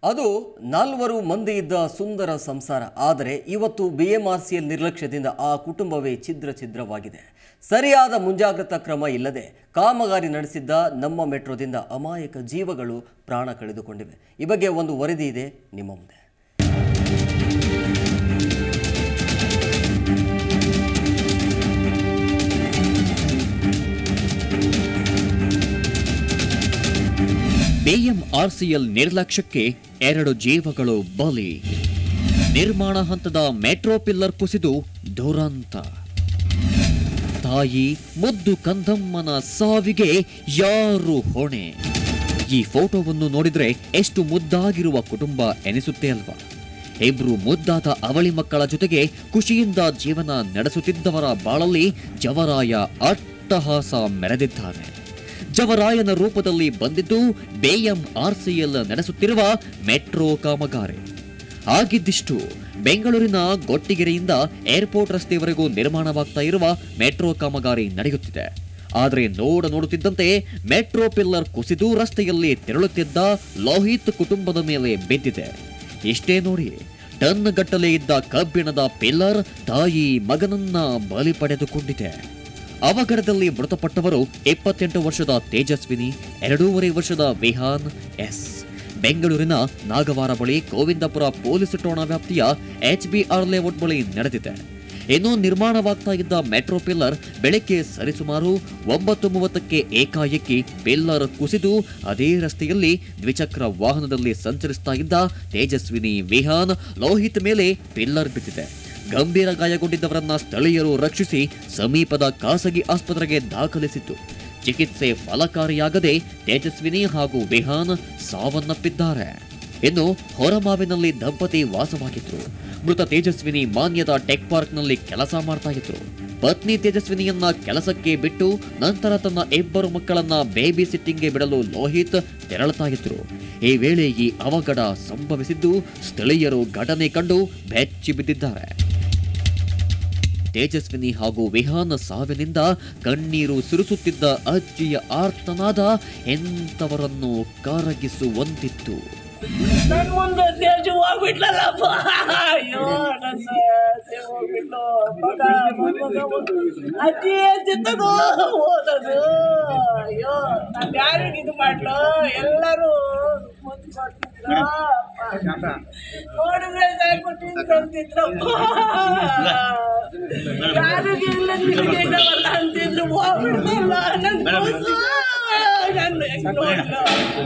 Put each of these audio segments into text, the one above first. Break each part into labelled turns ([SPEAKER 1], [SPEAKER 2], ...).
[SPEAKER 1] ಅದು ನಾಲ್ವರು ಮಂದಿ ಇದ್ದ ಸುಂದರ ಸಂಸಾರ ಆದರೆ ಇವತ್ತು ಬಿ ಎಂ ಆರ್ ಸಿಎಲ್ ನಿರ್ಲಕ್ಷ್ಯದಿಂದ ಆ ಕುಟುಂಬವೇ ಛಿದ್ರ ಛಿದ್ರವಾಗಿದೆ ಸರಿಯಾದ ಮುಂಜಾಗ್ರತಾ ಕ್ರಮ ಇಲ್ಲದೆ ಕಾಮಗಾರಿ ನಡೆಸಿದ್ದ ನಮ್ಮ ಮೆಟ್ರೋದಿಂದ ಅಮಾಯಕ ಜೀವಗಳು ಪ್ರಾಣ ಕಳೆದುಕೊಂಡಿವೆ ಈ ಬಗ್ಗೆ ಒಂದು ವರದಿ ಇದೆ ನಿಮ್ಮ ಮುಂದೆ
[SPEAKER 2] ಬಿಎಂಆರ್ಸಿಎಲ್ ನಿರ್ಲಕ್ಷ್ಯಕ್ಕೆ ಎರಡು ಜೀವಗಳು ಬಲಿ ನಿರ್ಮಾಣ ಹಂತದ ಮೆಟ್ರೋ ಪಿಲ್ಲರ್ ಕುಸಿದು ದುರಂತ ತಾಯಿ ಮುದ್ದು ಕಂದಮ್ಮನ ಸಾವಿಗೆ ಯಾರು ಹೊಣೆ ಈ ಫೋಟೋವನ್ನು ನೋಡಿದ್ರೆ ಎಷ್ಟು ಮುದ್ದಾಗಿರುವ ಕುಟುಂಬ ಎನಿಸುತ್ತೆ ಅಲ್ವಾ ಇಬ್ರು ಮುದ್ದಾದ ಅವಳಿ ಮಕ್ಕಳ ಜೊತೆಗೆ ಖುಷಿಯಿಂದ ಜೀವನ ನಡೆಸುತ್ತಿದ್ದವರ ಬಾಳಲ್ಲಿ ಜವರಾಯ ಅಟ್ಟಹಾಸ ಮೆರೆದಿದ್ದಾನೆ ಜವರಾಯನ ರೂಪದಲ್ಲಿ ಬಂದಿದ್ದು ಬಿಎಂಆರ್ಸಿಎಲ್ ನಡೆಸುತ್ತಿರುವ ಮೆಟ್ರೋ ಕಾಮಗಾರಿ ಆಗಿದ್ದಿಷ್ಟು ಬೆಂಗಳೂರಿನ ಗೊಟ್ಟಿಗೆರೆಯಿಂದ ಏರ್ಪೋರ್ಟ್ ರಸ್ತೆಯವರೆಗೂ ನಿರ್ಮಾಣವಾಗ್ತಾ ಇರುವ ಮೆಟ್ರೋ ಕಾಮಗಾರಿ ನಡೆಯುತ್ತಿದೆ ಆದರೆ ನೋಡ ನೋಡುತ್ತಿದ್ದಂತೆ ಮೆಟ್ರೋ ಪಿಲ್ಲರ್ ಕುಸಿದು ರಸ್ತೆಯಲ್ಲಿ ತೆರಳುತ್ತಿದ್ದ ಲೋಹಿತ್ ಕುಟುಂಬದ ಮೇಲೆ ಬಿದ್ದಿದೆ ಇಷ್ಟೇ ನೋಡಿ ಟನ್ ಗಟ್ಟಲೆ ಇದ್ದ ಕಬ್ಬಿಣದ ಪಿಲ್ಲರ್ ತಾಯಿ ಮಗನನ್ನ ಬಲಿ ಪಡೆದುಕೊಂಡಿದೆ ಅವಘಡದಲ್ಲಿ ಮೃತಪಟ್ಟವರು ಇಪ್ಪತ್ತೆಂಟು ವರ್ಷದ ತೇಜಸ್ವಿನಿ ಎರಡೂವರೆ ವರ್ಷದ ವಿಹಾನ್ ಎಸ್ ಬೆಂಗಳೂರಿನ ನಾಗವಾರ ಬಳಿ ಗೋವಿಂದಪುರ ಪೊಲೀಸ್ ಠಾಣಾ ವ್ಯಾಪ್ತಿಯ ಎಚ್ಬಿಆರ್ ಲೇಔಟ್ ಬಳಿ ನಡೆದಿದೆ ಇನ್ನು ನಿರ್ಮಾಣವಾಗ್ತಾ ಇದ್ದ ಮೆಟ್ರೋ ಪಿಲ್ಲರ್ ಬೆಳಗ್ಗೆ ಸರಿಸುಮಾರು ಒಂಬತ್ತು ಮೂವತ್ತಕ್ಕೆ ಏಕಾಏಕಿ ಪಿಲ್ಲರ್ ಕುಸಿದು ಅದೇ ರಸ್ತೆಯಲ್ಲಿ ದ್ವಿಚಕ್ರ ವಾಹನದಲ್ಲಿ ಸಂಚರಿಸ್ತಾ ಇದ್ದ ತೇಜಸ್ವಿನಿ ವಿಹಾನ್ ಲೋಹಿತ್ ಮೇಲೆ ಪಿಲ್ಲರ್ ಬಿದ್ದಿದೆ ಗಂಭೀರ ಗಾಯಗೊಂಡಿದ್ದವರನ್ನ ಸ್ಥಳೀಯರು ರಕ್ಷಿಸಿ ಸಮೀಪದ ಖಾಸಗಿ ಆಸ್ಪತ್ರೆಗೆ ದಾಖಲಿಸಿತ್ತು ಚಿಕಿತ್ಸೆ ಫಲಕಾರಿಯಾಗದೆ ತೇಜಸ್ವಿನಿ ಹಾಗೂ ವಿಹಾನ್ ಸಾವನ್ನಪ್ಪಿದ್ದಾರೆ ಇನ್ನು ಹೊರಮಾವಿನಲ್ಲಿ ದಂಪತಿ ವಾಸವಾಗಿದ್ರು ಮೃತ ತೇಜಸ್ವಿನಿ ಮಾನ್ಯದ ಟೆಕ್ ಪಾರ್ಕ್ನಲ್ಲಿ ಕೆಲಸ ಮಾಡ್ತಾ ಇದ್ರು ಪತ್ನಿ ತೇಜಸ್ವಿನಿಯನ್ನ ಕೆಲಸಕ್ಕೆ ಬಿಟ್ಟು ನಂತರ ತನ್ನ ಇಬ್ಬರು ಮಕ್ಕಳನ್ನ ಬೇಬಿ ಸಿಟ್ಟಿಂಗ್ಗೆ ಬಿಡಲು ಲೋಹಿತ್ ತೆರಳುತ್ತಾ ಇದ್ರು ಈ ವೇಳೆ ಈ ಅವಘಡ ಸಂಭವಿಸಿದ್ದು ಸ್ಥಳೀಯರು ಘಟನೆ ಕಂಡು ಬೆಚ್ಚಿ ಬಿದ್ದಿದ್ದಾರೆ ತೇಜಸ್ವಿನಿ ಹಾಗೂ ವಿಹಾನ್ ಸಾವಿನಿಂದ ಕಣ್ಣೀರು ಸುರಿಸುತ್ತಿದ್ದ ಅಜ್ಜಿಯ ಆರ್ತನಾದ ಎಂತವರನ್ನು ಕರಗಿಸುವಂತಿತ್ತು
[SPEAKER 3] ನನ್ ಮುಂದೆ ತೇಜು ಹೋಗ್ಬಿಟ್ಲಲ್ಲಪ್ಪ ಅಯ್ಯೋ ನನ್ನ ಸೇ ಹೋಗ್ಬಿಟ್ಲು ಮಗ ಮೊಮ್ಮಗ ಹೋಗ್ಬಿಟ್ಲು. ಅಜ್ಜಿ ಚಿತ್ತದು ಓದೋದು ಅಯ್ಯೋ ನಾನು ಯಾರಿಗೆ ಇದು ಮಾಡ್ಲು ಎಲ್ಲರೂ ಮುದ್ದು ಕೊಡ್ತಿದ್ರು ಅಪ್ಪ. ನೋಡಿದ್ರೆ ಸಾಕು ತಿಂತಿದ್ರಪ್ಪ ಯಾರಿಗೆ ಇಲ್ಲ ನಿನಗೆ ಇಲ್ಲವಲ್ಲ ಅಂತಿದ್ರು ಹೋಗ್ಬಿಡ್ತಲ್ಲ ನನ್ನ ಕೂಸು. ನನ್ನ ಹೆಂಗ್ ನೋಡ್ಲು?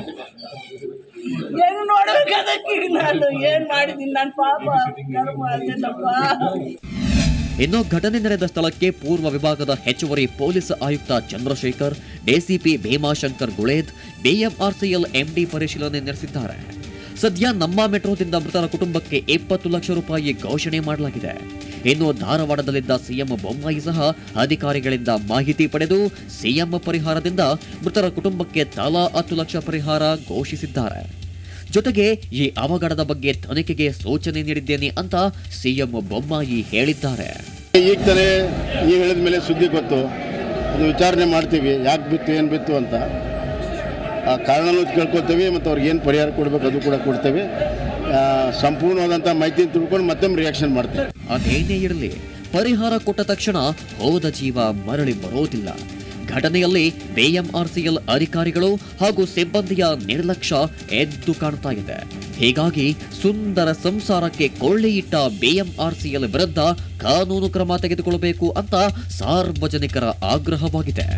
[SPEAKER 3] ಏನು ನೋಡ್ಬೇಕಾದಕ್ಕೆ ನಾನು ಏನ್ ಮಾಡಿದೀನಿ ನನ್ನ ಪಾಪ ಕರ್ಮ ಅದೇನಪ್ಪ
[SPEAKER 2] ಇನ್ನು ಘಟನೆ ನಡೆದ ಸ್ಥಳಕ್ಕೆ ಪೂರ್ವ ವಿಭಾಗದ ಹೆಚ್ಚುವರಿ ಪೊಲೀಸ್ ಆಯುಕ್ತ Chandrashekar DCP Bhimashankar Guled BMRCL MD ಪರಿಶೀಲನೆ ನಡೆಸಿದ್ದಾರೆ ಸದ್ಯ ನಮ್ಮ ಮೆಟ್ರೋದಿಂದ ಮೃತರ ಕುಟುಂಬಕ್ಕೆ ಇಪ್ಪತ್ತು ಲಕ್ಷ ರೂಪಾಯಿ ಘೋಷಣೆ ಮಾಡಲಾಗಿದೆ ಇನ್ನು ಧಾರವಾಡದಲ್ಲಿದ್ದ ಸಿಎಂ ಬೊಮ್ಮಾಯಿ ಸಹ ಅಧಿಕಾರಿಗಳಿಂದ ಮಾಹಿತಿ ಪಡೆದು ಸಿಎಂ ಪರಿಹಾರದಿಂದ ಮೃತರ ಕುಟುಂಬಕ್ಕೆ ತಲಾ ಹತ್ತು ಲಕ್ಷ ಪರಿಹಾರ ಘೋಷಿಸಿದ್ದಾರೆ ಜೊತೆಗೆ ಈ ಅವಘಡದ ಬಗ್ಗೆ ತನಿಖೆಗೆ ಸೂಚನೆ ನೀಡಿದ್ದೇನೆ ಅಂತ ಸಿಎಂ ಬೊಮ್ಮಾಯಿ ಹೇಳಿದ್ದಾರೆ
[SPEAKER 4] ಈಗ ತಾನೇ ನೀವು ಹೇಳಿದ ಮೇಲೆ ಸುದ್ದಿ ಗೊತ್ತು ಅದು ವಿಚಾರಣೆ ಮಾಡ್ತೀವಿ ಯಾಕೆ ಬಿತ್ತು ಏನು ಬಿತ್ತು ಅಂತ ಆ ಕಾರಣನೂ ಕೇಳ್ಕೊತೀವಿ ಮತ್ತು ಅವ್ರಿಗೆ ಏನು ಪರಿಹಾರ ಕೊಡಬೇಕು ಅದು ಕೂಡ ಕೊಡ್ತೇವೆ ಆ, ಸಂಪೂರ್ಣವಾದಂಥ ಮಾಹಿತಿ ತಿಳ್ಕೊಂಡು ಮತ್ತೊಮ್ಮೆ ರಿಯಾಕ್ಷನ್ ಮಾಡ್ತೀವಿ
[SPEAKER 2] ಅದೇನೇ ಇರಲಿ ಪರಿಹಾರ ಕೊಟ್ಟ ತಕ್ಷಣ ಹೋದ ಜೀವ ಮರಳಿ ಬರೋದಿಲ್ಲ ಘಟನೆಯಲ್ಲಿ ಬಿಎಂಆರ್ಸಿಎಲ್ ಅಧಿಕಾರಿಗಳು ಹಾಗೂ ಸಿಬ್ಬಂದಿಯ ನಿರ್ಲಕ್ಷ್ಯ ಎದ್ದು ಕಾಣ್ತಾ ಇದೆ ಹೀಗಾಗಿ ಸುಂದರ ಸಂಸಾರಕ್ಕೆ ಕೊಳ್ಳೆಯಿಟ್ಟ ಬಿಎಂಆರ್ಸಿಎಲ್ ವಿರುದ್ಧ ಕಾನೂನು ಕ್ರಮ ತೆಗೆದುಕೊಳ್ಳಬೇಕು ಅಂತ ಸಾರ್ವಜನಿಕರ ಆಗ್ರಹವಾಗಿದೆ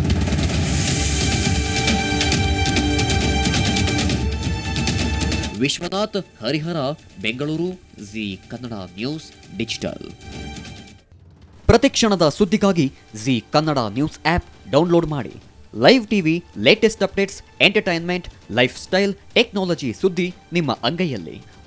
[SPEAKER 2] Vishwanath Harihara Bengaluru Zee Kannada news digital ಪ್ರತಿಕ್ಷಣದ ಸುದ್ದಿಗಾಗಿ Zee Kannada news app download ಮಾಡಿ live TV latest updates entertainment lifestyle technology ಸುದ್ದಿ ನಿಮ್ಮ ಅಂಗೈಯಲ್ಲಿ